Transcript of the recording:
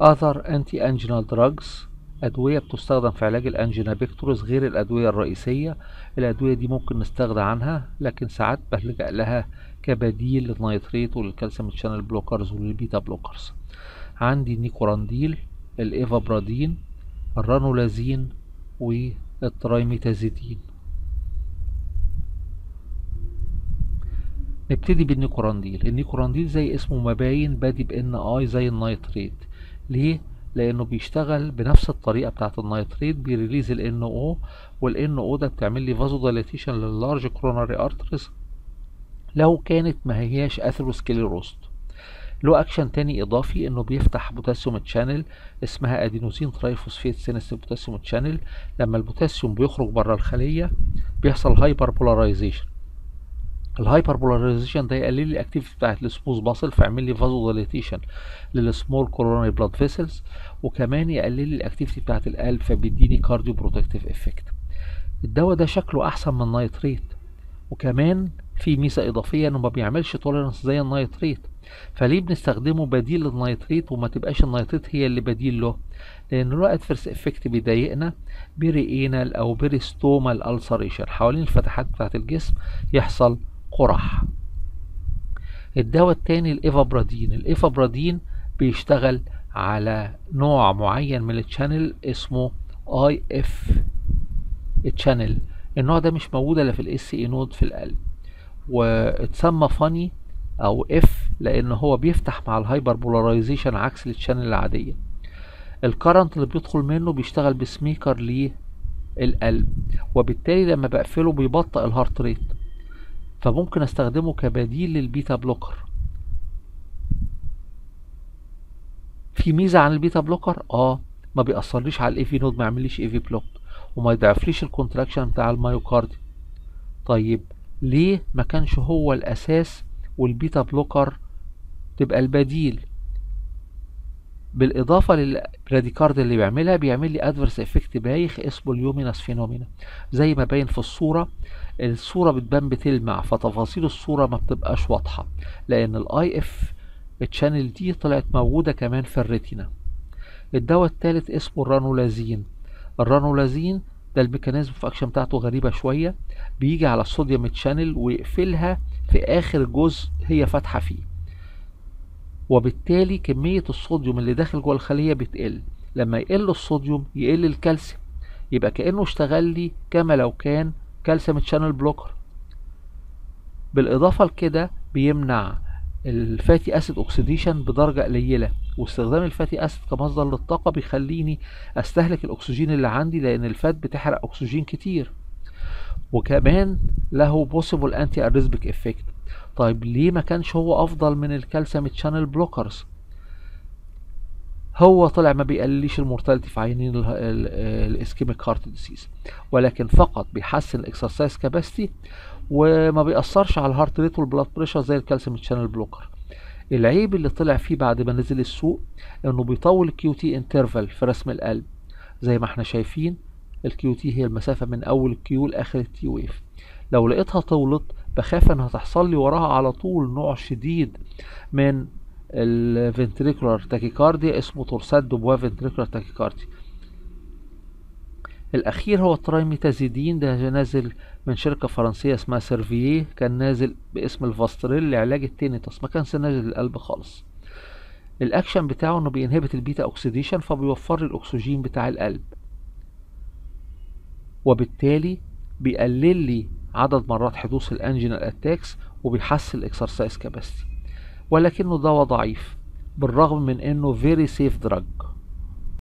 other anti-anginal drugs أدوية بتستخدم في علاج الأنجينا بيكتورس غير الأدوية الرئيسية الأدوية دي ممكن نستغنى عنها لكن ساعات بلجأ لها كبديل للنيتريت وللكالسيوم تشانل بلوكرز وللبيتا بلوكرز عندي النيكورانديل الإيفابرادين الرانولازين والترايميتازيدين نبتدي بالنيكورانديل النيكورانديل زي اسمه ما باين بادي بان اي زي النيتريت ليه لانه بيشتغل بنفس الطريقه بتاعه النيتريت بيريليز ال ان او والان او ده بتعمل لي فازو دايليتيشن لللارج كروناري ارتريز لو كانت ما هياش اثيروسكليروست له اكشن تاني اضافي انه بيفتح بوتاسيوم تشانل اسمها ادينوزين ترايفوسفيت سينس بوتاسيوم تشانل لما البوتاسيوم بيخرج بره الخليه بيحصل هايبر بولاريزيشن الهايبر بولاريزيشن ده يقلل لي الاكتيفيتي بتاعت السموث باسل فيعمل لي فازو دايليتيشن للسمول كوروناري بلاد فيسلز وكمان يقلل لي الاكتيفيتي بتاعت القلب فبيديني كارديو بروتكتيف افكت الدواء ده شكله احسن من النيتريت وكمان في ميزه اضافيه انه ما بيعملش توليرنس زي النيتريت فليه بنستخدمه بديل للنيتريت وما تبقاش النيتريت هي اللي بديل له لان له ادفرس افكت بيضايقنا بريئينال او بريستومال السريشن حوالين الفتحات بتاعت الجسم يحصل قرح الدواء التاني الإيفابرادين الإيفابرادين بيشتغل على نوع معين من التشانل اسمه اي اف تشانل النوع ده مش موجود الا في الاس اي نود في القلب واتسمى فاني او اف لان هو بيفتح مع الهايبر بولاريزيشن عكس التشانل العاديه الكرنت اللي بيدخل منه بيشتغل بسميكر للقلب وبالتالي لما بقفله بيبطئ الهارت ريت فممكن استخدمه كبديل للبيتا بلوكر في ميزه عن البيتا بلوكر اه ما بيأثرليش على الاي في نود ما يعمليش اي في بلوك وما يضعفليش الكونتراكشن بتاع المايوكاردي طيب ليه ما كانش هو الاساس والبيتا بلوكر تبقى البديل بالاضافه للراديكارد اللي بيعملها بيعمل لي ادفرس افكت بايخ اسمه اليومينس فينومينا زي ما باين في الصوره الصوره بتبان بتلمع فتفاصيل الصوره ما بتبقاش واضحه لان الاي اف الشانل دي طلعت موجوده كمان في الريتينا الدواء الثالث اسمه الرانولازين الرانولازين ده الميكانيزم في اكشن بتاعته غريبه شويه بيجي على الصوديوم تشانل ويقفلها في اخر جزء هي فاتحه فيه وبالتالي كمية الصوديوم اللي داخل جوه الخلية بتقل لما يقل الصوديوم يقل الكالسيوم يبقى كأنه اشتغل لي كما لو كان كالسيوم تشانل بلوكر بالإضافة لكده بيمنع الفاتي أسيد أكسيديشن بدرجة قليلة واستخدام الفاتي أسيد كمصدر للطاقة بيخليني أستهلك الأكسجين اللي عندي لأن الفات بتحرق أكسجين كتير وكمان له possible anti arrhythmic effect طيب ليه ما كانش هو افضل من الكالسيوم تشانل بلوكرز هو طلع ما بيقلليش المورتاليتي في عيانين الاسكيميك هارت ديسيز ولكن فقط بيحسن الاكسرسايز كاباسيتي وما بيأثرش على الهارت ريت والبلاد بريشر زي الكالسيوم تشانل بلوكر العيب اللي طلع فيه بعد ما نزل السوق انه بيطول الكيو تي انترفال في رسم القلب زي ما احنا شايفين الكيو تي هي المسافة من اول الكيو لاخر التي ويف لو لقيتها طولت بخاف انها تحصل لي وراها على طول نوع شديد من الفنتريكولار تاكيكارديا اسمه تورسات دوبوا فنتريكولار تاكيكارديا الاخير هو الترايميتازيدين ده نازل من شركه فرنسيه اسمها سيرفيه كان نازل باسم الفاستريل لعلاج التينيتس ما كانش نازل للقلب خالص الاكشن بتاعه انه بينهبت البيتا اوكسيديشن فبيوفر لي الاكسجين بتاع القلب وبالتالي بيقلل لي عدد مرات حدوث الانجينال اتاكس وبيحسن الاكسرسايز كاباسيتي ولكنه دواء ضعيف بالرغم من انه فيري سيف دراج